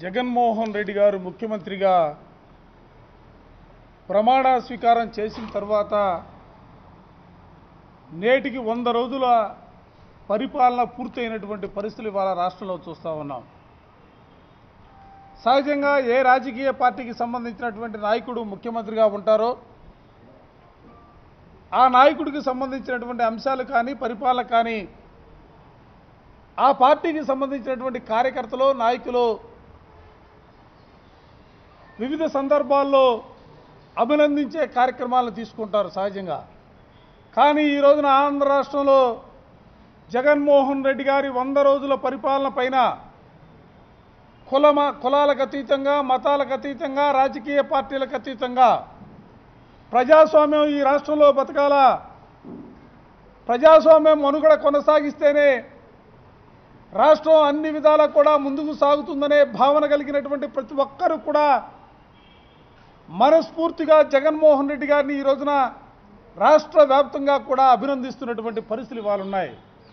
జగన్మోహన్ రెడ్డి గారు ముఖ్యమంత్రిగా ప్రమాణ స్వీకారం చేసిన తర్వాత నేటికి వంద రోజుల పరిపాలన పూర్తయినటువంటి పరిస్థితులు ఇవాళ రాష్ట్రంలో చూస్తూ ఉన్నాం సహజంగా ఏ రాజకీయ పార్టీకి సంబంధించినటువంటి నాయకుడు ముఖ్యమంత్రిగా ఉంటారో ఆ నాయకుడికి సంబంధించినటువంటి అంశాలు కానీ పరిపాలన కానీ ఆ పార్టీకి సంబంధించినటువంటి కార్యకర్తలు నాయకులు వివిధ సందర్భాల్లో అభినందించే కార్యక్రమాలను తీసుకుంటారు సహజంగా కానీ ఈ రోజున ఆంధ్ర రాష్ట్రంలో జగన్మోహన్ రెడ్డి గారి వంద రోజుల పరిపాలన పైన కులమ కులాలకు అతీతంగా మతాలకు అతీతంగా రాజకీయ పార్టీలకు అతీతంగా ప్రజాస్వామ్యం ఈ రాష్ట్రంలో బతకాల ప్రజాస్వామ్యం మనుగడ కొనసాగిస్తేనే రాష్ట్రం అన్ని విధాలా కూడా ముందుకు సాగుతుందనే భావన కలిగినటువంటి ప్రతి ఒక్కరూ కూడా మనస్ఫూర్తిగా జగన్మోహన్ రెడ్డి గారిని ఈ రోజున రాష్ట్ర వ్యాప్తంగా కూడా అభినందిస్తున్నటువంటి పరిస్థితులు ఇవాళ ఉన్నాయి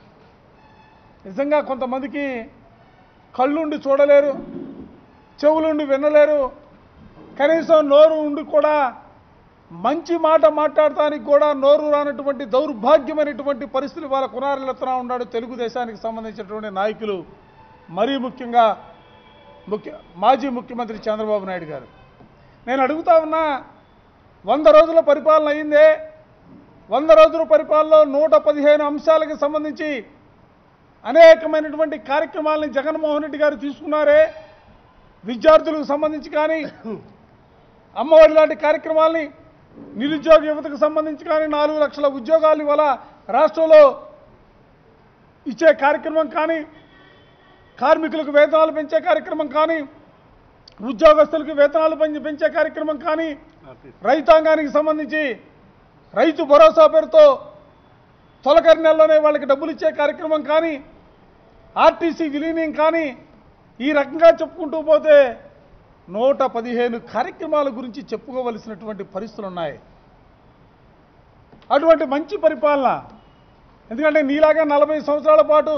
నిజంగా కొంతమందికి కళ్ళుండి చూడలేరు చెవులుండి వినలేరు కనీసం నోరు ఉండి కూడా మంచి మాట మాట్లాడటానికి కూడా నోరు రానటువంటి దౌర్భాగ్యమైనటువంటి పరిస్థితులు వాళ్ళ కునారెళ్తున్నా ఉన్నాడు తెలుగుదేశానికి సంబంధించినటువంటి నాయకులు మరీ ముఖ్యంగా ముఖ్య మాజీ ముఖ్యమంత్రి చంద్రబాబు నాయుడు గారు నేను అడుగుతా ఉన్నా వంద రోజుల పరిపాలన అయిందే వంద రోజుల పరిపాలనలో నూట పదిహేను అంశాలకు సంబంధించి అనేకమైనటువంటి కార్యక్రమాలని జగన్మోహన్ రెడ్డి గారు తీసుకున్నారే విద్యార్థులకు సంబంధించి కానీ అమ్మఒడి లాంటి కార్యక్రమాల్ని నిరుద్యోగ యువతకు సంబంధించి కానీ నాలుగు లక్షల ఉద్యోగాలు ఇవాళ రాష్ట్రంలో ఇచ్చే కార్యక్రమం కానీ కార్మికులకు వేతనాలు పెంచే కార్యక్రమం కానీ ఉద్యోగస్తులకు వేతనాలు పెంచి పెంచే కార్యక్రమం కానీ రైతాంగానికి సంబంధించి రైతు భరోసా పేరుతో తొలకరి నెలలోనే వాళ్ళకి డబ్బులు ఇచ్చే కార్యక్రమం కానీ ఆర్టీసీ విలీనం కానీ ఈ రకంగా చెప్పుకుంటూ పోతే నూట పదిహేను కార్యక్రమాల గురించి చెప్పుకోవలసినటువంటి పరిస్థితులు ఉన్నాయి అటువంటి మంచి పరిపాలన ఎందుకంటే నీలాగా నలభై సంవత్సరాల పాటు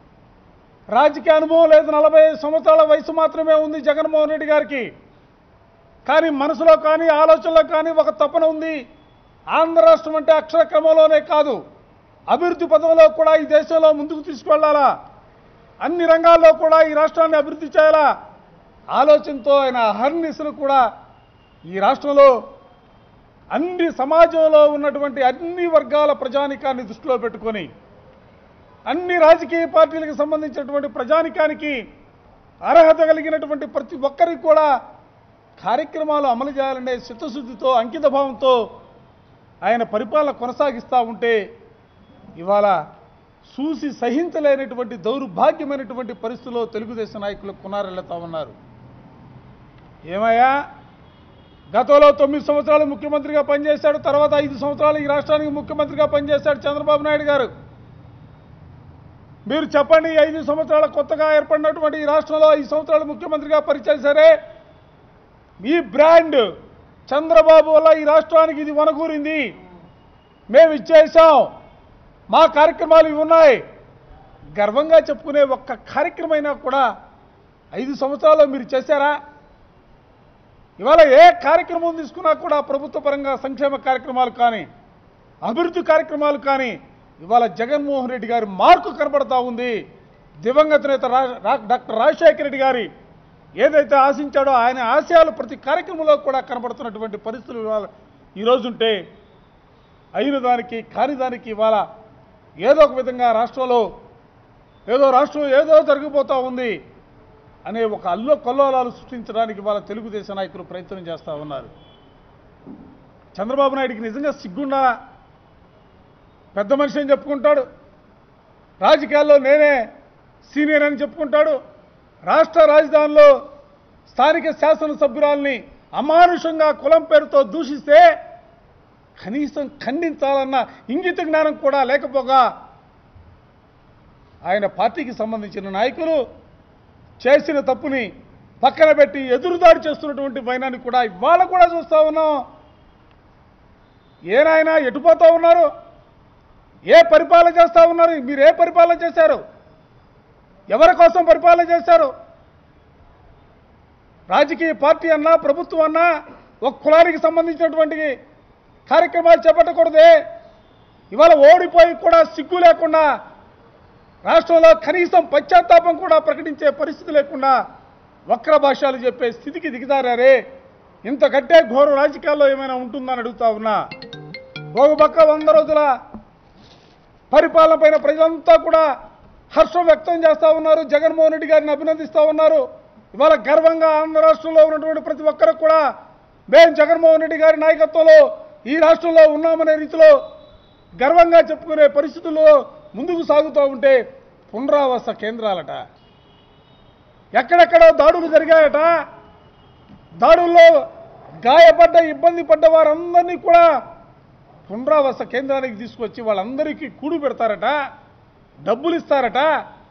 రాజకీయ అనుభవం లేదు నలభై సంవత్సరాల వయసు మాత్రమే ఉంది జగన్మోహన్ రెడ్డి గారికి కానీ మనసులో కానీ ఆలోచనలో కానీ ఒక తపన ఉంది ఆంధ్ర రాష్ట్రం అంటే అక్షర క్రమంలోనే కాదు అభివృద్ధి పదంలో కూడా ఈ దేశంలో ముందుకు తీసుకువెళ్ళాలా అన్ని రంగాల్లో కూడా ఈ రాష్ట్రాన్ని అభివృద్ధి చేయాలా ఆలోచనతో ఆయన అహర్నిశలు కూడా ఈ రాష్ట్రంలో అన్ని సమాజంలో ఉన్నటువంటి అన్ని వర్గాల ప్రజానికాన్ని దృష్టిలో పెట్టుకొని అన్ని రాజకీయ పార్టీలకు సంబంధించినటువంటి ప్రజానికానికి అర్హత కలిగినటువంటి ప్రతి ఒక్కరికి కూడా కార్యక్రమాలు అమలు చేయాలనే చిత్తశుద్ధితో అంకిత భావంతో ఆయన పరిపాలన కొనసాగిస్తూ ఉంటే ఇవాళ చూసి సహించలేనటువంటి దౌర్భాగ్యమైనటువంటి పరిస్థితుల్లో తెలుగుదేశం నాయకులు కొనారెళ్తా ఉన్నారు ఏమయ్యా గతంలో తొమ్మిది సంవత్సరాలు ముఖ్యమంత్రిగా పనిచేశాడు తర్వాత ఐదు సంవత్సరాలు ఈ రాష్ట్రానికి ముఖ్యమంత్రిగా పనిచేశాడు చంద్రబాబు నాయుడు గారు మీరు చెప్పండి ఈ ఐదు సంవత్సరాల కొత్తగా ఏర్పడినటువంటి ఈ రాష్ట్రంలో ఐదు సంవత్సరాలు ముఖ్యమంత్రిగా పరిచయం సరే మీ బ్రాండ్ చంద్రబాబు వల్ల ఈ రాష్ట్రానికి ఇది వనగూరింది మేము ఇచ్చేసాం మా కార్యక్రమాలు ఇవి ఉన్నాయి గర్వంగా చెప్పుకునే ఒక్క కార్యక్రమైనా కూడా ఐదు సంవత్సరాల్లో మీరు చేశారా ఇవాళ ఏ కార్యక్రమం తీసుకున్నా కూడా ప్రభుత్వ పరంగా సంక్షేమ కార్యక్రమాలు కానీ అభివృద్ధి కార్యక్రమాలు కానీ ఇవాళ జగన్మోహన్ రెడ్డి గారి మార్కు కనబడతా ఉంది దివంగత నేత రా- రా- డాక్టర్ రాజశేఖర రెడ్డి గారి ఏదైతే ఆశించాడో ఆయన ఆశయాలు ప్రతి కార్యక్రమంలో కూడా కనబడుతున్నటువంటి పరిస్థితులు ఇవాళ ఈరోజుంటే అయిన దానికి కాని దానికి ఇవాళ ఏదో ఒక విధంగా రాష్ట్రంలో ఏదో రాష్ట్రం ఏదో జరిగిపోతూ ఉంది అనే ఒక అల్లో కొల్లోలాలు సృష్టించడానికి వాళ్ళ తెలుగుదేశం నాయకులు ప్రయత్నం చేస్తూ ఉన్నారు చంద్రబాబు నాయుడికి నిజంగా సిగ్గుండా పెద్ద మనిషి అని చెప్పుకుంటాడు రాజకీయాల్లో నేనే సీనియర్ అని చెప్పుకుంటాడు రాష్ట్ర రాజధానిలో స్థానిక శాసనసభ్యురాల్ని అమానుషంగా కులం పేరుతో దూషిస్తే కనీసం ఖండించాలన్న ఇంగిత జ్ఞానం కూడా లేకపోగా ఆయన పార్టీకి సంబంధించిన నాయకులు చేసిన తప్పుని పక్కన పెట్టి ఎదురుదాడి చేస్తున్నటువంటి వైనాన్ని కూడా ఇవాళ కూడా చూస్తూ ఉన్నాం ఏనాయనా ఎటుపోతా ఉన్నారు ఏ పరిపాలన చేస్తూ ఉన్నారు మీరు ఏ పరిపాలన చేశారు ఎవరి కోసం పరిపాలన చేశారు రాజకీయ పార్టీ అన్నా ప్రభుత్వం అన్నా ఒక కులానికి సంబంధించినటువంటి కార్యక్రమాలు చేపట్టకూడదే ఇవాళ ఓడిపోయి కూడా సిగ్గు లేకుండా రాష్ట్రంలో కనీసం పశ్చాత్తాపం కూడా ప్రకటించే పరిస్థితి లేకుండా వక్ర భాషలు చెప్పే స్థితికి దిగజారారే ఇంత కట్టే ఘోర రాజకీయాల్లో ఏమైనా ఉంటుందని అడుగుతా ఉన్నా ఒక పక్క వంద రోజుల పరిపాలన పైన ప్రజలంతా కూడా హర్షం వ్యక్తం చేస్తూ ఉన్నారు జగన్మోహన్ రెడ్డి గారిని అభినందిస్తూ ఉన్నారు ఇవాళ గర్వంగా ఆంధ్ర రాష్ట్రంలో ఉన్నటువంటి ప్రతి ఒక్కరు కూడా మేము జగన్మోహన్ రెడ్డి గారి నాయకత్వంలో ఈ రాష్ట్రంలో ఉన్నామనే రీతిలో గర్వంగా చెప్పుకునే పరిస్థితుల్లో ముందుకు సాగుతూ ఉంటే పునరావాస కేంద్రాలట ఎక్కడెక్కడో దాడులు జరిగాయట దాడుల్లో గాయపడ్డ ఇబ్బంది పడ్డ వారందరినీ కూడా పునరావాస కేంద్రానికి తీసుకొచ్చి వాళ్ళందరికీ కూడు పెడతారట డబ్బులు ఇస్తారట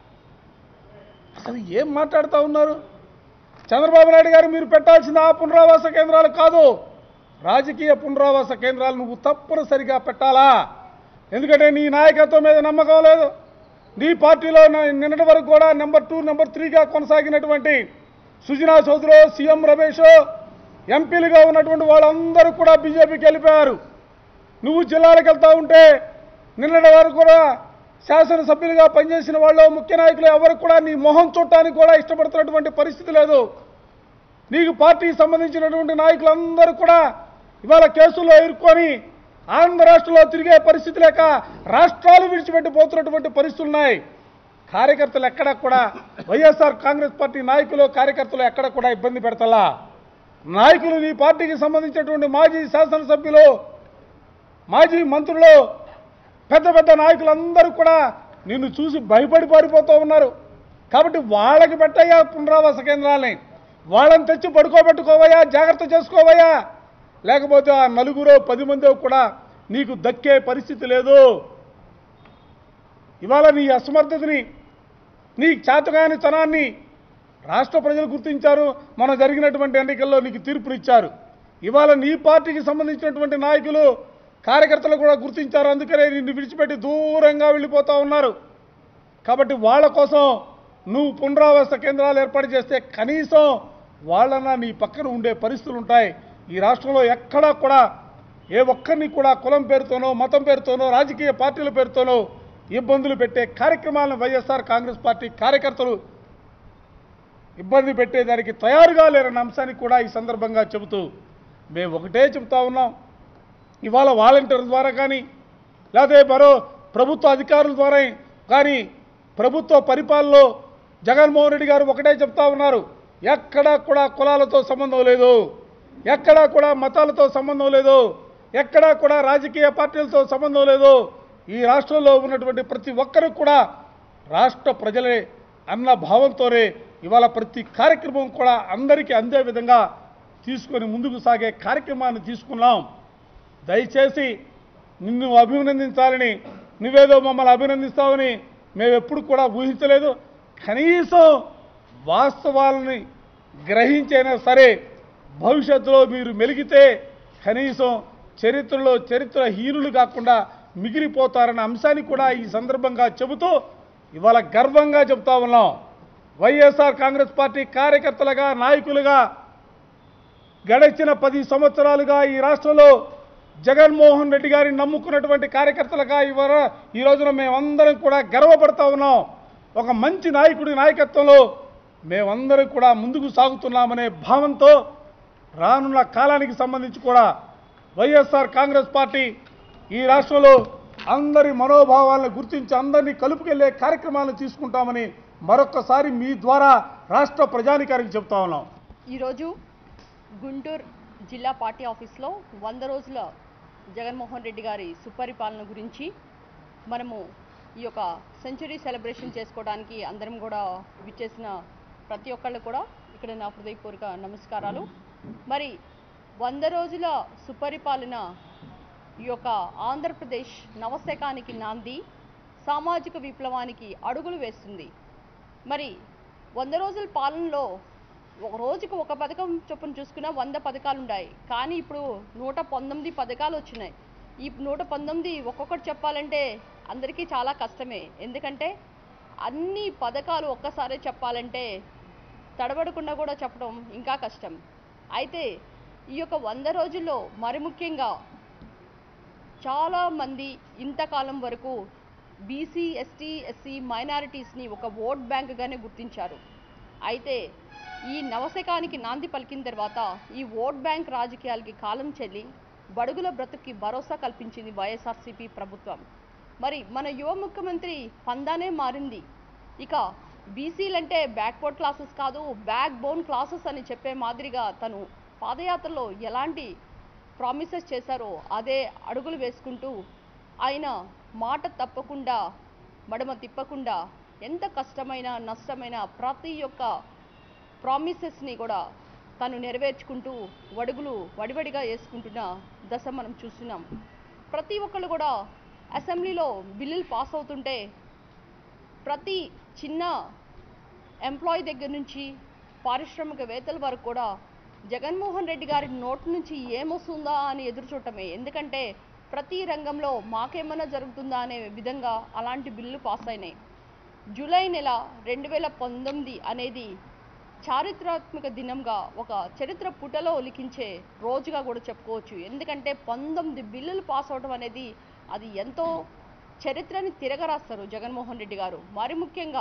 అసలు ఏం మాట్లాడుతూ ఉన్నారు చంద్రబాబు నాయుడు గారు మీరు పెట్టాల్సిన ఆ పునరావాస కేంద్రాలు కాదు రాజకీయ పునరావాస కేంద్రాలు నువ్వు తప్పనిసరిగా పెట్టాలా ఎందుకంటే నీ నాయకత్వం మీద నమ్మకం లేదు నీ పార్టీలో న- నిన్నటి వరకు కూడా నెంబర్ టూ నెంబర్ త్రీగా కొనసాగినటువంటి సుజనా చౌదరి సీఎం రమేష్ ఎంపీలుగా ఉన్నటువంటి వాళ్ళందరూ కూడా బీజేపీకి వెళ్ళిపోయారు నువ్వు జిల్లాలకు వెళ్తా ఉంటే నిన్నటి వరకు కూడా శాసనసభ్యులుగా పనిచేసిన వాళ్ళు ముఖ్య నాయకులు ఎవరు కూడా నీ మొహం చూడటానికి కూడా ఇష్టపడుతున్నటువంటి పరిస్థితి లేదు నీకు పార్టీకి సంబంధించినటువంటి నాయకులందరూ కూడా ఇవాళ కేసుల్లో ఇరుక్కొని ఆంధ్ర రాష్ట్రంలో తిరిగే పరిస్థితి లేక రాష్ట్రాలు విడిచిపెట్టి పోతున్నటువంటి పరిస్థితులు ఉన్నాయి కార్యకర్తలు ఎక్కడ కూడా వైఎస్ఆర్ కాంగ్రెస్ పార్టీ నాయకులు కార్యకర్తలు ఎక్కడ కూడా ఇబ్బంది పెడతలా నాయకులు నీ పార్టీకి సంబంధించినటువంటి మాజీ శాసనసభ్యులు మాజీ మంత్రులు పెద్ద పెద్ద నాయకులందరూ కూడా నిన్ను చూసి భయపడి పారిపోతూ ఉన్నారు కాబట్టి వాళ్ళకి పెట్టయ్యా పునరావాస కేంద్రాలని వాళ్ళని తెచ్చి పడుకోబెట్టుకోవయ్యా జాగ్రత్త చేసుకోవయ్యా లేకపోతే ఆ నలుగురో పది మందో కూడా నీకు దక్కే పరిస్థితి లేదు ఇవాళ నీ అసమర్థతని నీ చేతగాని తనాన్ని రాష్ట్ర ప్రజలు గుర్తించారు మన జరిగినటువంటి ఎన్నికల్లో నీకు తీర్పునిచ్చారు ఇవాళ నీ పార్టీకి సంబంధించినటువంటి నాయకులు కార్యకర్తలు కూడా గుర్తించారు అందుకనే నిన్ను విడిచిపెట్టి దూరంగా వెళ్ళిపోతా ఉన్నారు కాబట్టి వాళ్ళ కోసం నువ్వు పునరావాస కేంద్రాలు ఏర్పాటు చేస్తే కనీసం వాళ్ళన్నా నీ పక్కన ఉండే పరిస్థితులు ఉంటాయి ఈ రాష్ట్రంలో ఎక్కడా కూడా ఏ ఒక్కరిని కూడా కులం పేరుతోనో మతం పేరుతోనో రాజకీయ పార్టీల పేరుతోనో ఇబ్బందులు పెట్టే కార్యక్రమాలను వైఎస్ఆర్ కాంగ్రెస్ పార్టీ కార్యకర్తలు ఇబ్బంది పెట్టేదానికి తయారుగా లేరన్న అంశాన్ని కూడా ఈ సందర్భంగా చెబుతూ మేము ఒకటే చెబుతా ఉన్నాం ఇవాళ వాలంటీర్ల ద్వారా కానీ లేకపోతే మరో ప్రభుత్వ అధికారుల ద్వారా కానీ ప్రభుత్వ పరిపాలనలో జగన్మోహన్ రెడ్డి గారు ఒకటే చెప్తా ఉన్నారు ఎక్కడా కూడా కులాలతో సంబంధం లేదు ఎక్కడా కూడా మతాలతో సంబంధం లేదు ఎక్కడా కూడా రాజకీయ పార్టీలతో సంబంధం లేదు ఈ రాష్ట్రంలో ఉన్నటువంటి ప్రతి ఒక్కరు కూడా రాష్ట్ర ప్రజలే అన్న భావంతోనే ఇవాళ ప్రతి కార్యక్రమం కూడా అందరికీ అందే విధంగా తీసుకొని ముందుకు సాగే కార్యక్రమాన్ని తీసుకున్నాం దయచేసి నిన్ను అభినందించాలని నువ్వేదో మమ్మల్ని అభినందిస్తావని మేము ఎప్పుడు కూడా ఊహించలేదు కనీసం వాస్తవాలని గ్రహించైనా సరే భవిష్యత్తులో మీరు మెలిగితే కనీసం చరిత్రలో చరిత్ర హీనులు కాకుండా మిగిలిపోతారన్న అంశాన్ని కూడా ఈ సందర్భంగా చెబుతూ ఇవాళ గర్వంగా చెప్తా ఉన్నాం వైఎస్ఆర్ కాంగ్రెస్ పార్టీ కార్యకర్తలుగా నాయకులుగా గడిచిన పది సంవత్సరాలుగా ఈ రాష్ట్రంలో జగన్మోహన్ రెడ్డి గారిని నమ్ముకున్నటువంటి కార్యకర్తలుగా ఇవాళ ఈ రోజున మేమందరం కూడా గర్వపడతా ఉన్నాం ఒక మంచి నాయకుడి నాయకత్వంలో మేమందరం కూడా ముందుకు సాగుతున్నామనే భావంతో రానున్న కాలానికి సంబంధించి కూడా వైఎస్ఆర్ కాంగ్రెస్ పార్టీ ఈ రాష్ట్రంలో అందరి మనోభావాలను గుర్తించి అందరినీ కలుపుకెళ్లే కార్యక్రమాలను తీసుకుంటామని మరొక్కసారి మీ ద్వారా రాష్ట్ర ప్రజానికానికి చెప్తా ఉన్నాం ఈరోజు గుంటూరు జిల్లా పార్టీ ఆఫీస్లో వంద రోజుల జగన్మోహన్ రెడ్డి గారి సుపరిపాలన గురించి మనము ఈ యొక్క సెంచరీ సెలబ్రేషన్ చేసుకోవడానికి అందరం కూడా విచ్చేసిన ప్రతి ఒక్కళ్ళు కూడా ఇక్కడ నా హృదయపూర్వక నమస్కారాలు మరి వంద రోజుల సుపరిపాలన ఈ యొక్క ఆంధ్రప్రదేశ్ నవశకానికి నాంది సామాజిక విప్లవానికి అడుగులు వేస్తుంది మరి వంద రోజుల పాలనలో ఒక రోజుకు ఒక పథకం చొప్పున చూసుకున్నా వంద పథకాలు ఉన్నాయి కానీ ఇప్పుడు నూట పంతొమ్మిది పథకాలు వచ్చినాయి ఈ నూట పంతొమ్మిది ఒక్కొక్కటి చెప్పాలంటే అందరికీ చాలా కష్టమే ఎందుకంటే అన్ని పథకాలు ఒక్కసారే చెప్పాలంటే తడబడకుండా కూడా చెప్పడం ఇంకా కష్టం అయితే ఈ యొక్క వంద రోజుల్లో మరి ముఖ్యంగా చాలామంది ఇంతకాలం వరకు బీసీ ఎస్టీ ఎస్సీ మైనారిటీస్ని ఒక ఓట్ బ్యాంక్గానే గుర్తించారు అయితే ఈ నవశకానికి నాంది పలికిన తర్వాత ఈ ఓట్ బ్యాంక్ రాజకీయాలకి కాలం చెల్లి బడుగుల బ్రతుక్కి భరోసా కల్పించింది వైఎస్ఆర్సీపీ ప్రభుత్వం మరి మన యువ ముఖ్యమంత్రి పందానే మారింది ఇక బీసీలంటే బ్యాక్వర్డ్ క్లాసెస్ కాదు బ్యాక్ బోన్ క్లాసెస్ అని చెప్పే మాదిరిగా తను పాదయాత్రలో ఎలాంటి ప్రామిసెస్ చేశారో అదే అడుగులు వేసుకుంటూ ఆయన మాట తప్పకుండా మడమ తిప్పకుండా ఎంత కష్టమైన నష్టమైన ప్రతి ఒక్క ప్రామిసెస్ని కూడా తను నెరవేర్చుకుంటూ వడుగులు వడివడిగా వేసుకుంటున్న దశ మనం చూస్తున్నాం ప్రతి ఒక్కళ్ళు కూడా అసెంబ్లీలో బిల్లులు పాస్ అవుతుంటే ప్రతి చిన్న ఎంప్లాయీ దగ్గర నుంచి పారిశ్రామికవేత్తల వరకు కూడా జగన్మోహన్ రెడ్డి గారి నోటి నుంచి ఏమొస్తుందా అని ఎదురు చూడటమే ఎందుకంటే ప్రతి రంగంలో మాకేమైనా జరుగుతుందా అనే విధంగా అలాంటి బిల్లు పాస్ అయినాయి జూలై నెల రెండు వేల పంతొమ్మిది అనేది చారిత్రాత్మక దినంగా ఒక చరిత్ర పుటలో లిఖించే రోజుగా కూడా చెప్పుకోవచ్చు ఎందుకంటే పంతొమ్మిది బిల్లులు పాస్ అవడం అనేది అది ఎంతో చరిత్రని తిరగరాస్తారు జగన్మోహన్ రెడ్డి గారు మరి ముఖ్యంగా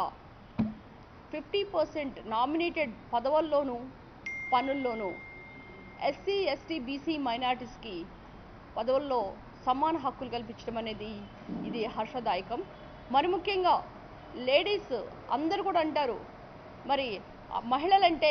ఫిఫ్టీ పర్సెంట్ నామినేటెడ్ పదవుల్లోనూ పనుల్లోనూ ఎస్సీ ఎస్టీ బీసీ మైనార్టీస్కి పదవుల్లో సమాన హక్కులు కల్పించడం అనేది ఇది హర్షదాయకం మరి ముఖ్యంగా లేడీస్ అందరూ కూడా అంటారు మరి ఆ మహిళలంటే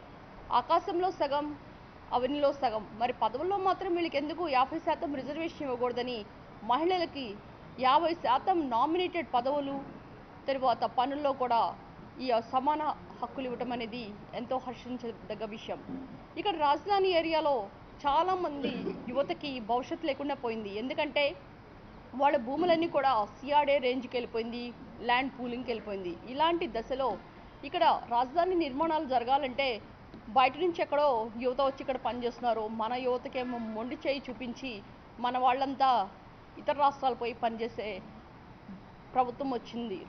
ఆకాశంలో సగం అవనిలో సగం మరి పదవుల్లో మాత్రం వీళ్ళకి ఎందుకు యాభై శాతం రిజర్వేషన్ ఇవ్వకూడదని మహిళలకి యాభై శాతం నామినేటెడ్ పదవులు తర్వాత పనుల్లో కూడా ఈ సమాన హక్కులు ఇవ్వటం అనేది ఎంతో హర్షించదగ్గ విషయం ఇక్కడ రాజధాని ఏరియాలో చాలామంది యువతకి భవిష్యత్తు లేకుండా పోయింది ఎందుకంటే వాళ్ళ భూములన్నీ కూడా సిఆర్డే రేంజ్కి వెళ్ళిపోయింది ల్యాండ్ పూలింగ్కి వెళ్ళిపోయింది ఇలాంటి దశలో ఇక్కడ రాజధాని నిర్మాణాలు జరగాలంటే బయట నుంచి ఎక్కడో యువత వచ్చి ఇక్కడ పనిచేస్తున్నారు మన యువతకేమో మొండి చేయి చూపించి మన వాళ్ళంతా ఇతర రాష్ట్రాలు పోయి పనిచేసే ప్రభుత్వం వచ్చింది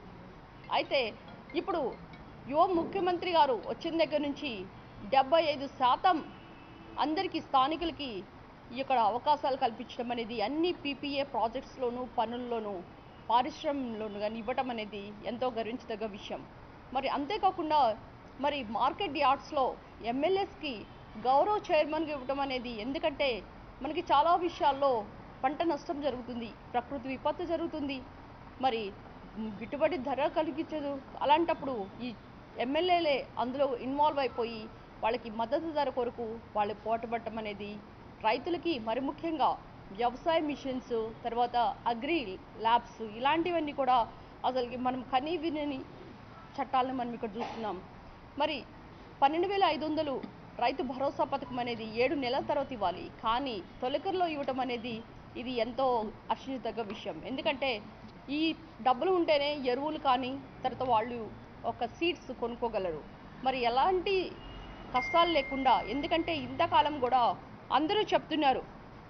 అయితే ఇప్పుడు యువ ముఖ్యమంత్రి గారు వచ్చిన దగ్గర నుంచి డెబ్బై ఐదు శాతం అందరికీ స్థానికులకి ఇక్కడ అవకాశాలు కల్పించడం అనేది అన్ని పీపీఏ ప్రాజెక్ట్స్లోనూ పనుల్లోనూ పారిశ్రమలోనూ కానీ ఇవ్వటం అనేది ఎంతో గర్వించదగ్గ విషయం మరి అంతేకాకుండా మరి మార్కెట్ యార్డ్స్లో ఎమ్మెల్యేస్కి గౌరవ చైర్మన్గా ఇవ్వటం అనేది ఎందుకంటే మనకి చాలా విషయాల్లో పంట నష్టం జరుగుతుంది ప్రకృతి విపత్తు జరుగుతుంది మరి మ్, గిట్టుబడి ధర కలిగించదు అలాంటప్పుడు ఈ ఎమ్మెల్యేలే అందులో ఇన్వాల్వ్ అయిపోయి వాళ్ళకి మద్దతు ధర కొరకు వాళ్ళు పోటపడటం అనేది రైతులకి మరి ముఖ్యంగా వ్యవసాయ మిషన్స్ తర్వాత అగ్రి ల్యాబ్స్ ఇలాంటివన్నీ కూడా అసలుకి మనం కనీ వినని చట్టాలను మనం ఇక్కడ చూస్తున్నాం మరి పన్నెండు వేల ఐదు వందలు రైతు భరోసా పథకం అనేది ఏడు నెలల తర్వాత ఇవ్వాలి కానీ తొలకరిలో ఇవ్వటం అనేది ఇది ఎంతో హర్షించదగ్గ విషయం ఎందుకంటే ఈ డబ్బులు ఉంటేనే ఎరువులు కానీ తర్వాత వాళ్ళు ఒక సీడ్స్ కొనుక్కోగలరు మరి ఎలాంటి కష్టాలు లేకుండా ఎందుకంటే ఇంతకాలం కూడా అందరూ చెప్తున్నారు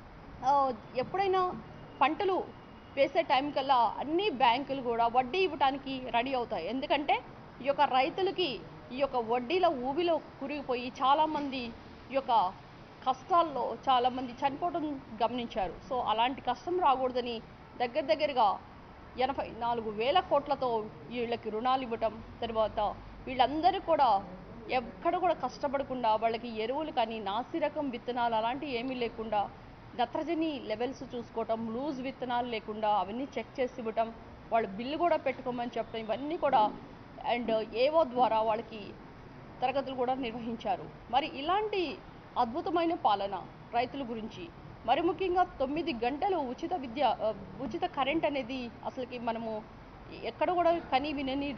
ఆ, ఎప్పుడైనా పంటలు వేసే టైం కల్లా అన్ని బ్యాంకులు కూడా వడ్డీ ఇవ్వడానికి రెడీ అవుతాయి ఎందుకంటే ఈ యొక్క రైతులకి ఈ యొక్క వడ్డీల ఊబిలో కురిగిపోయి చాలామంది ఈ యొక్క కష్టాల్లో చాలామంది చనిపోవడం గమనించారు సో అలాంటి కష్టం రాకూడదని దగ్గర దగ్గరగా ఎనభై నాలుగు వేల కోట్లతో వీళ్ళకి రుణాలు ఇవ్వటం తర్వాత వీళ్ళందరూ కూడా ఎక్కడ కూడా కష్టపడకుండా వాళ్ళకి ఎరువులు కానీ నాసి రకం విత్తనాలు అలాంటివి ఏమీ లేకుండా నత్రజని లెవెల్స్ చూసుకోవటం లూజ్ విత్తనాలు లేకుండా అవన్నీ చెక్ చేసి ఇవ్వటం వాళ్ళు బిల్లు కూడా పెట్టుకోమని చెప్పడం ఇవన్నీ కూడా అండ్ ఏవో ద్వారా వాళ్ళకి తరగతులు కూడా నిర్వహించారు మరి ఇలాంటి అద్భుతమైన పాలన రైతుల గురించి మరి ముఖ్యంగా తొమ్మిది గంటలు ఉచిత విద్య ఆ, ఉచిత కరెంట్ అనేది అసలుకి మనము ఎక్కడ కూడా కని వినని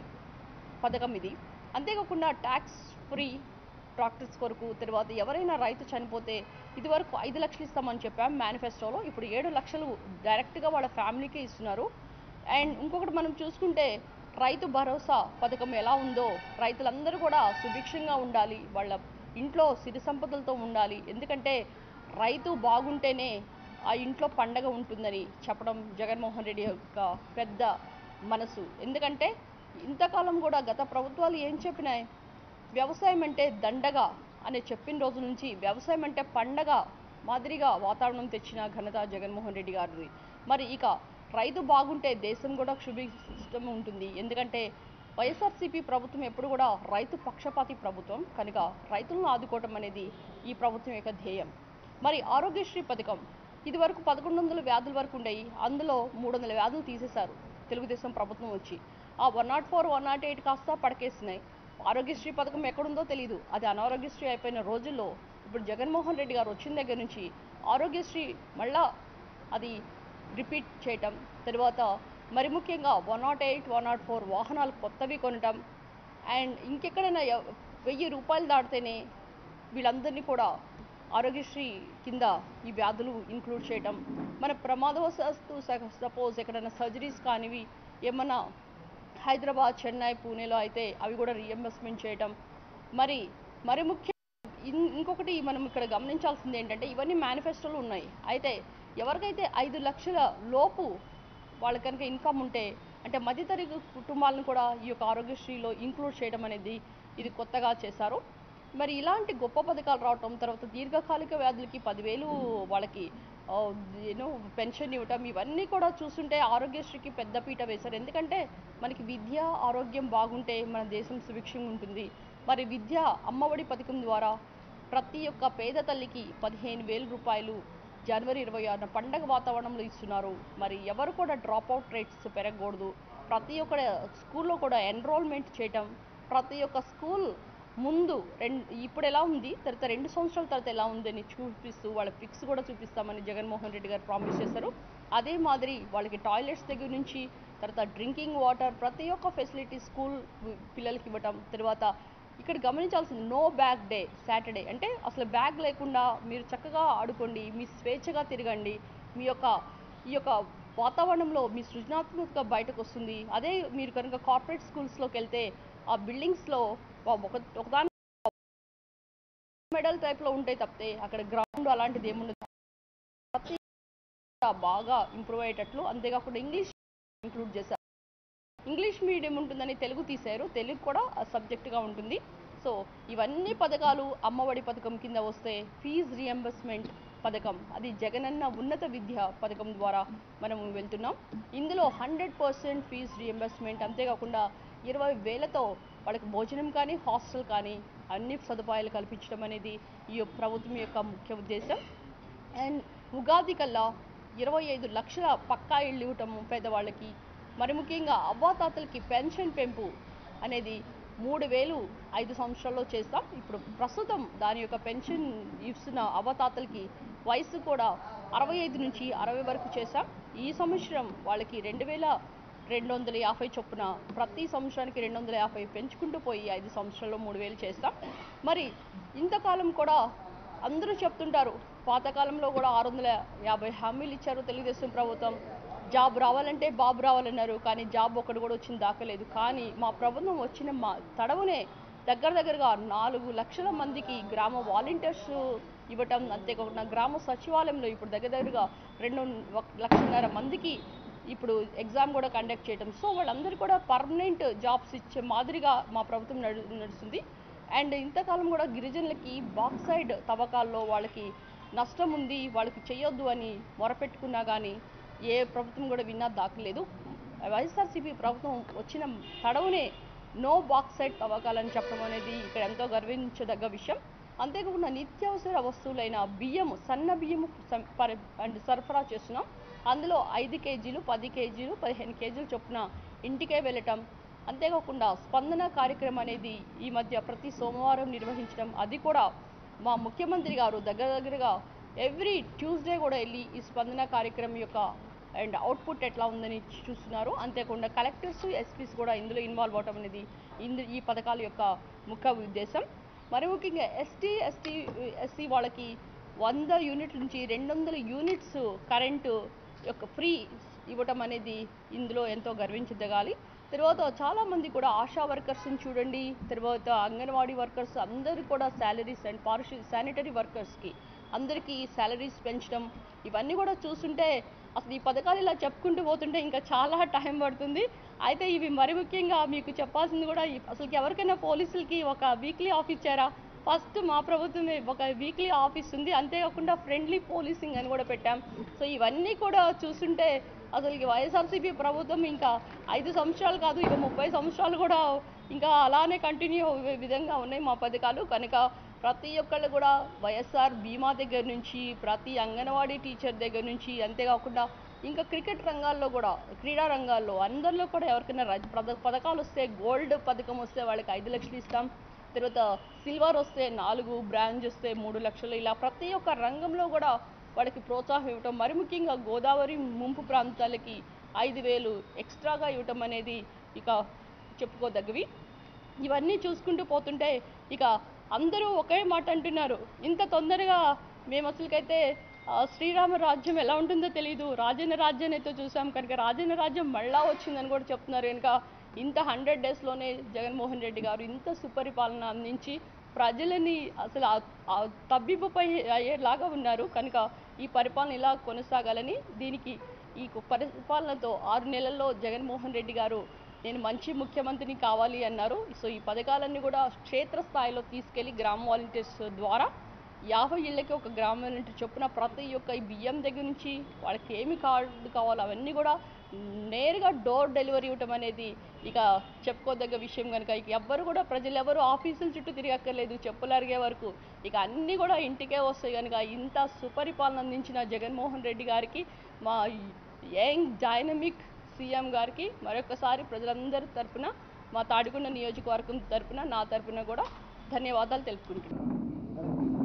పథకం ఇది అంతేకాకుండా ట్యాక్స్ ఫ్రీ ట్రాక్టర్స్ కొరకు తర్వాత ఎవరైనా రైతు చనిపోతే ఇదివరకు ఐదు లక్షలు ఇస్తామని చెప్పాం మేనిఫెస్టోలో ఇప్పుడు ఏడు లక్షలు డైరెక్ట్గా వాళ్ళ ఫ్యామిలీకే ఇస్తున్నారు అండ్ ఇంకొకటి మనం చూసుకుంటే రైతు భరోసా పథకం ఎలా ఉందో రైతులందరూ కూడా సుభిక్షంగా ఉండాలి వాళ్ళ ఇంట్లో సిరి సంపదలతో ఉండాలి ఎందుకంటే రైతు బాగుంటేనే ఆ ఇంట్లో పండగ ఉంటుందని చెప్పడం జగన్మోహన్ రెడ్డి యొక్క పెద్ద మనసు ఎందుకంటే ఇంతకాలం కూడా గత ప్రభుత్వాలు ఏం చెప్పినాయి వ్యవసాయం అంటే దండగా అని చెప్పిన రోజు నుంచి వ్యవసాయం అంటే పండగ మాదిరిగా వాతావరణం తెచ్చిన ఘనత జగన్మోహన్ రెడ్డి గారిది మరి ఇక రైతు బాగుంటే దేశం కూడా క్షుభిష్టం ఉంటుంది ఎందుకంటే వైఎస్ఆర్సీపీ ప్రభుత్వం ఎప్పుడు కూడా రైతు పక్షపాతి ప్రభుత్వం కనుక రైతులను ఆదుకోవటం అనేది ఈ ప్రభుత్వం యొక్క ధ్యేయం మరి ఆరోగ్యశ్రీ పథకం ఇది వరకు పదకొండు వందల వ్యాధుల వరకు ఉండేవి అందులో మూడు వందల వ్యాధులు తీసేశారు తెలుగుదేశం ప్రభుత్వం వచ్చి ఆ one nought four one nought eight కాస్త పడకేసినాయి ఆరోగ్యశ్రీ పథకం ఎక్కడుందో తెలియదు అది అనారోగ్యశ్రీ అయిపోయిన రోజుల్లో ఇప్పుడు జగన్మోహన్ రెడ్డి గారు వచ్చిన దగ్గర నుంచి ఆరోగ్యశ్రీ మళ్ళా అది రిపీట్ చేయటం తర్వాత మరి ముఖ్యంగా one nought eight one nought four వాహనాలు కొత్తవి కొనటం అండ్ ఇంకెక్కడైనా ఎవ- వెయ్యి రూపాయలు దాటితేనే వీళ్ళందరినీ కూడా ఆరోగ్యశ్రీ కింద ఈ వ్యాధులు ఇంక్లూడ్ చేయటం మన ప్రమాదవశాస్తు సపోజ్ ఎక్కడైనా సర్జరీస్ కానివి ఏమన్నా హైదరాబాద్ చెన్నై పూణేలో అయితే అవి కూడా రీఎంబర్స్మెంట్ చేయటం మరి మరి ముఖ్య ఇన్- ఇంకొకటి మనం ఇక్కడ గమనించాల్సింది ఏంటంటే ఇవన్నీ మేనిఫెస్టోలు ఉన్నాయి అయితే ఎవరికైతే ఐదు లక్షల లోపు వాళ్ళకి కనుక ఇన్కమ్ ఉంటే అంటే మధ్యతరగతి కుటుంబాలను కూడా ఈ యొక్క ఆరోగ్యశ్రీలో ఇంక్లూడ్ చేయడం అనేది ఇది కొత్తగా చేశారు మరి ఇలాంటి గొప్ప పథకాలు రావటం తర్వాత దీర్ఘకాలిక వ్యాధులకి పదివేలు వాళ్ళకి యూనో పెన్షన్ ఇవ్వటం ఇవన్నీ కూడా చూస్తుంటే ఆరోగ్యశ్రీకి పెద్ద పీట వేశారు ఎందుకంటే మనకి విద్య ఆరోగ్యం బాగుంటే మన దేశం సుభిక్షంగా ఉంటుంది మరి విద్య అమ్మఒడి పథకం ద్వారా ప్రతి ఒక్క పేద తల్లికి పదిహేను వేల రూపాయలు జనవరి ఇరవై ఆరున పండగ వాతావరణంలో ఇస్తున్నారు మరి ఎవరు కూడా డ్రాప్ అవుట్ రేట్స్ పెరగకూడదు ప్రతి ఒక్క స్కూల్లో కూడా ఎన్రోల్మెంట్ చేయటం ప్రతి ఒక్క స్కూల్ ముందు రెండు ఇప్పుడు ఎలా ఉంది తర్వాత రెండు సంవత్సరాల తర్వాత ఎలా ఉందని చూపిస్తూ వాళ్ళ పిక్స్ కూడా చూపిస్తామని జగన్మోహన్ రెడ్డి గారు ప్రామిస్ చేశారు అదే మాదిరి వాళ్ళకి టాయిలెట్స్ దగ్గర నుంచి తర్వాత డ్రింకింగ్ వాటర్ ప్రతి ఒక్క ఫెసిలిటీ స్కూల్ పిల్లలకి ఇవ్వటం తర్వాత ఇక్కడ గమనించాల్సింది నో బ్యాగ్ డే సాటర్డే అంటే అసలు బ్యాగ్ లేకుండా మీరు చక్కగా ఆడుకోండి మీ స్వేచ్ఛగా తిరగండి మీ యొక్క ఈ యొక్క వాతావరణంలో మీ సృజనాత్మకత బయటకు వస్తుంది అదే మీరు కనుక కార్పొరేట్ స్కూల్స్లోకి వెళ్తే ఆ బిల్డింగ్స్లో ఒక ఒకదాని మెడల్ టైప్లో ఉంటాయి తప్పితే అక్కడ గ్రౌండ్ అలాంటిది ఏముండదు ప్రతి బాగా ఇంప్రూవ్ అయ్యేటట్లు అంతేకాకుండా ఇంగ్లీష్ ఇంక్లూడ్ చేశారు ఇంగ్లీష్ మీడియం ఉంటుందని తెలుగు తీశారు తెలుగు కూడా సబ్జెక్టుగా ఉంటుంది సో ఇవన్నీ పథకాలు అమ్మఒడి పథకం కింద వస్తే ఫీజ్ రియంబర్స్మెంట్ పథకం అది జగనన్న ఉన్నత విద్య పథకం ద్వారా మనం వెళ్తున్నాం ఇందులో హండ్రెడ్ పర్సెంట్ ఫీజ్ రియంబర్స్మెంట్ అంతేకాకుండా ఇరవై వేలతో వాళ్ళకి భోజనం కానీ హాస్టల్ కానీ అన్ని సదుపాయాలు కల్పించడం అనేది ఈ యొక్క ప్రభుత్వం యొక్క ముఖ్య ఉద్దేశం అండ్ ఉగాది కల్లా ఇరవై ఐదు లక్షల పక్కా ఇళ్ళు ఇవ్వటము పేదవాళ్ళకి మరి ముఖ్యంగా అవ్వాతాతలకి పెన్షన్ పెంపు అనేది మూడు వేలు ఐదు సంవత్సరాల్లో చేస్తాం ఇప్పుడు ప్రస్తుతం దాని యొక్క పెన్షన్ ఇస్తున్న అవ్వతాతలకి వయసు కూడా అరవై ఐదు నుంచి అరవై వరకు చేశాం ఈ సంవత్సరం వాళ్ళకి రెండు వేల రెండు వందల యాభై చొప్పున ప్రతి సంవత్సరానికి రెండు వందల యాభై పెంచుకుంటూ పోయి ఐదు సంవత్సరాల్లో మూడు వేలు చేస్తాం మరి ఇంతకాలం కూడా అందరూ చెప్తుంటారు పాతకాలంలో కూడా ఆరు వందల యాభై హామీలు ఇచ్చారు తెలుగుదేశం ప్రభుత్వం జాబ్ రావాలంటే బాబు రావాలన్నారు కానీ జాబ్ ఒకటి కూడా వచ్చింది దాకలేదు కానీ మా ప్రభుత్వం వచ్చిన మా తడవునే దగ్గర దగ్గరగా నాలుగు లక్షల మందికి గ్రామ వాలంటీర్స్ ఇవ్వటం అంతేకాకుండా గ్రామ సచివాలయంలో ఇప్పుడు దగ్గర దగ్గరగా రెండు ఒక- లక్షన్నర మందికి ఇప్పుడు ఎగ్జామ్ కూడా కండక్ట్ చేయటం సో వాళ్ళందరూ కూడా పర్మనెంట్ జాబ్స్ ఇచ్చే మాదిరిగా మా ప్రభుత్వం నడు నడుస్తుంది అండ్ ఇంతకాలం కూడా గిరిజనులకి బాక్సైడ్ తవ్వకాల్లో వాళ్ళకి నష్టం ఉంది వాళ్ళకి చేయొద్దు అని మొరపెట్టుకున్నా కానీ ఏ ప్రభుత్వం కూడా విన్నా దాఖలేదు వైఎస్ఆర్సీపీ ప్రభుత్వం వచ్చిన తడవునే నో బాక్సైడ్ తవ్వకాలని చెప్పడం అనేది ఇక్కడ ఎంతో గర్వించదగ్గ విషయం అంతేకాకుండా నిత్యావసర వస్తువులైన బియ్యము సన్న బియ్యము సం- పరి- అండ్ సరఫరా చేస్తున్నాం అందులో ఐదు కేజీలు పది కేజీలు పదిహేను కేజీలు చొప్పున ఇంటికే వెళ్ళటం అంతేకాకుండా స్పందన కార్యక్రమం అనేది ఈ మధ్య ప్రతి సోమవారం నిర్వహించడం అది కూడా మా ముఖ్యమంత్రి గారు దగ్గర దగ్గరగా ఎవ్రీ ట్యూస్డే కూడా వెళ్ళి ఈ స్పందన కార్యక్రమం యొక్క అండ్ అవుట్పుట్ ఎట్లా ఉందని చూస్తున్నారు అంతేకాకుండా కలెక్టర్స్ ఎస్పీస్ కూడా ఇందులో ఇన్వాల్వ్ అవటం అనేది ఇందు ఈ పథకాల యొక్క ముఖ్య ఉద్దేశం మరి ముఖ్యంగా ఎస్టీ ఎస్టీ ఎస్సీ వాళ్ళకి వంద యూనిట్ల నుంచి రెండు వందల యూనిట్స్ కరెంటు యొక్క ఫ్రీ ఇవ్వటం అనేది ఇందులో ఎంతో గర్వించదగాలి తర్వాత చాలామంది కూడా ఆశా వర్కర్స్ని చూడండి తర్వాత అంగన్వాడీ వర్కర్స్ అందరూ కూడా శాలరీస్ అండ్ పారిశు శానిటరీ వర్కర్స్కి అందరికీ శాలరీస్ పెంచడం ఇవన్నీ కూడా చూస్తుంటే అసలు ఈ పథకాలు ఇలా చెప్పుకుంటూ పోతుంటే ఇంకా చాలా టైం పడుతుంది అయితే ఇవి మరి ముఖ్యంగా మీకు చెప్పాల్సింది కూడా ఈ- అసలు ఎవరికైనా పోలీసులకి ఒక వీక్లీ ఆఫ్ ఇచ్చారా ఫస్ట్ మా ప్రభుత్వమే ఒక వీక్లీ ఆఫీస్ ఉంది అంతేకాకుండా ఫ్రెండ్లీ పోలీసింగ్ అని కూడా పెట్టాం సో ఇవన్నీ కూడా చూస్తుంటే అసలు ఈ వైఎస్ఆర్సీపీ ప్రభుత్వం ఇంకా ఐదు సంవత్సరాలు కాదు ఇక ముప్పై సంవత్సరాలు కూడా ఇంకా అలానే కంటిన్యూ అయ్యే విధంగా ఉన్నాయి మా పథకాలు కనుక ప్రతి ఒక్కళ్ళు కూడా వైఎస్ఆర్ బీమా దగ్గర నుంచి ప్రతి అంగన్వాడీ టీచర్ దగ్గర నుంచి అంతేకాకుండా ఇంకా క్రికెట్ రంగాల్లో కూడా క్రీడా రంగాల్లో అందరిలో కూడా ఎవరికైనా రజ- పథ- పథకాలు వస్తే గోల్డ్ పథకం వస్తే వాళ్ళకి ఐదు లక్షలు ఇస్తాం తర్వాత సిల్వర్ వస్తే నాలుగు బ్రాంజ్ వస్తే మూడు లక్షలు ఇలా ప్రతి ఒక్క రంగంలో కూడా వాళ్ళకి ప్రోత్సాహం ఇవ్వటం మరి ముఖ్యంగా గోదావరి ముంపు ప్రాంతాలకి ఐదు వేలు ఎక్స్ట్రాగా ఇవ్వటం అనేది ఇక చెప్పుకోదగ్గవి ఇవన్నీ చూసుకుంటూ పోతుంటే ఇక అందరూ ఒకే మాట అంటున్నారు ఇంత తొందరగా మేము అసలుకైతే ఆ, శ్రీరామ రాజ్యం ఎలా ఉంటుందో తెలియదు రాజన్న రాజ్యాన్ని అయితే చూసాం కనుక రాజన్న రాజ్యం మళ్ళా వచ్చిందని కూడా చెప్తున్నారు కనుక ఇంత హండ్రెడ్ డేస్లోనే జగన్మోహన్ రెడ్డి గారు ఇంత సుపరిపాలన అందించి ప్రజలని అసలు ఆ- ఆ తబ్బిబ్బుపై అయ్యేలాగా ఉన్నారు కనుక ఈ పరిపాలన ఇలా కొనసాగాలని దీనికి ఈ పరిపాలనతో ఆరు నెలల్లో జగన్మోహన్ రెడ్డి గారు నేను మంచి ముఖ్యమంత్రిని కావాలి అన్నారు సో ఈ పథకాలన్నీ కూడా క్షేత్రస్థాయిలో తీసుకెళ్లి గ్రామ వాలంటీర్స్ ద్వారా యాభై ఇళ్ళకి ఒక గ్రామ వాలంటీర్ చొప్పున ప్రతి ఒక్క ఈ బియ్యం దగ్గర నుంచి వాళ్ళకి ఏమి కార్డు కావాలో అవన్నీ కూడా నేరుగా డోర్ డెలివరీ ఇవ్వటం అనేది ఇక చెప్పుకోదగ్గ విషయం కనుక ఇక ఎవ్వరు కూడా ప్రజలు ఎవరు ఆఫీసుల చుట్టూ తిరగక్కర్లేదు చెప్పులు అరిగే వరకు ఇక అన్నీ కూడా ఇంటికే వస్తాయి కనుక ఇంత సుపరిపాలన అందించిన జగన్మోహన్ రెడ్డి గారికి మా యంగ్ డైనమిక్ సీఎం గారికి మరొకసారి ప్రజలందరి తరపున మా తాడికొండ నియోజకవర్గం తరపున నా తరపున కూడా ధన్యవాదాలు తెలుపుకుంటున్నాను